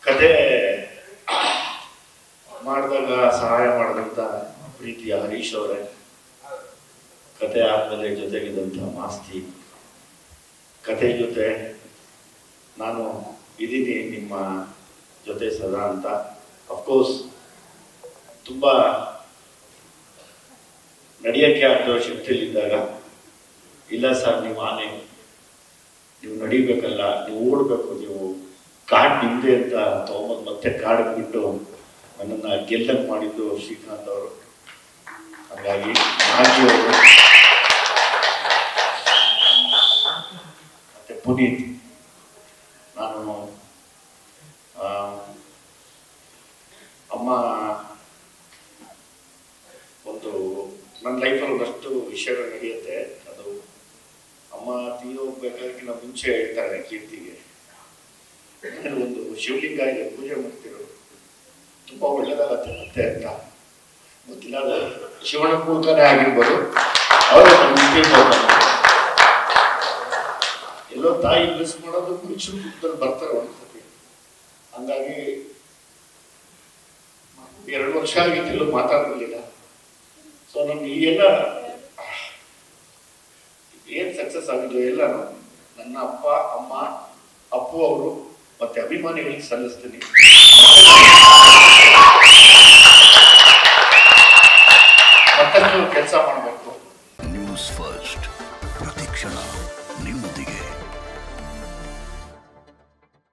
ಕತೆ ಮಾಡಿದಾಗ ಸಹಾಯ ಮಾಡಿದಂಥ ಪ್ರೀತಿಯ ಹರೀಶ್ ಅವರೇ ಕತೆ ಆದ್ಮೇಲೆ ಜೊತೆಗಿದ್ದಂಥ ಮಾಸ್ತಿ ಕತೆ ಜೊತೆ ನಾನು ಇದ್ದೀನಿ ನಿಮ್ಮ ಜೊತೆ ಸದಾ ಅಂತ ಅಫ್ಕೋರ್ಸ್ ತುಂಬ ನಡೆಯೋಕ್ಕೆ ಆಗೋ ಶಕ್ತಿಯಲ್ಲಿದ್ದಾಗ ಇಲ್ಲ ಸರ್ ನೀವು ಆನೆ ನೀವು ನಡಿಬೇಕಲ್ಲ ನೀವು ಓಡಬೇಕು ನೀವು ಕಾರ್ಡ್ ನಿಮ್ದೆ ಅಂತ ತಗೊಂಬಂದು ಮತ್ತೆ ಕಾರ್ಡ್ ಬಿಟ್ಟು ನನ್ನನ್ನು ಗೆಲ್ಲಕ್ಕೆ ಮಾಡಿದ್ದು ಶ್ರೀಕಾಂತ್ ಅವರು ಹಾಗಾಗಿ ನಾಗಿ ಅವರು ಮತ್ತೆ ಪುನೀತ್ ನಾನು ಆ, ಅಮ್ಮ ಒಂದು ನನ್ನ ಲೈಫಲ್ಲಿ ಒಂದಷ್ಟು ವಿಷಯಗಳು ನಡೆಯುತ್ತೆ ಅದು ಅಮ್ಮ ತೀರಿ ಹೋಗ್ಬೇಕಾಗಿನ ಮುಂಚೆ ಹೇಳ್ತಾರೆ ಕೀರ್ತಿಗೆ ನಾನು ಒಂದು ಶಿವಲಿಂಗ ಇದೆ ಪೂಜೆ ಮಾಡ್ತಿರೋ ತುಂಬಾ ಒಳ್ಳೇದಾಗತ್ತೆ ಮತ್ತೆ ಅಂತ ಗೊತ್ತಿಲ್ಲ ಅದು ಶಿವನ ಮೂಲಕನೇ ಆಗಿರ್ಬೋದು ಅವರು ಎಲ್ಲೋ ತಾಯಿ ಮಿಸ್ ಮಾಡೋದು ಮುಂಚೆ ರೂಪದಲ್ಲಿ ಬರ್ತಾರೆ ಒಂದ್ಸತಿ ಹಂಗಾಗಿ ಎರಡು ವರ್ಷ ಆಗಿತ್ತು ಎಲ್ಲೂ ಮಾತಾಡ್ತಿರ್ಲಿಲ್ಲ ಸೊ ನಮ್ಗೆ ಈಗೆಲ್ಲ ಏನ್ ಸಕ್ಸಸ್ ಆಗಿದ್ದು ಎಲ್ಲಾನು ನನ್ನ ಅಪ್ಪ ಅಮ್ಮ ಅಪ್ಪು ಅವರು ಮತ್ತೆ ಅಭಿಮಾನಿಗಳಿಗೆ ಸಲ್ಲಿಸ್ತೀನಿ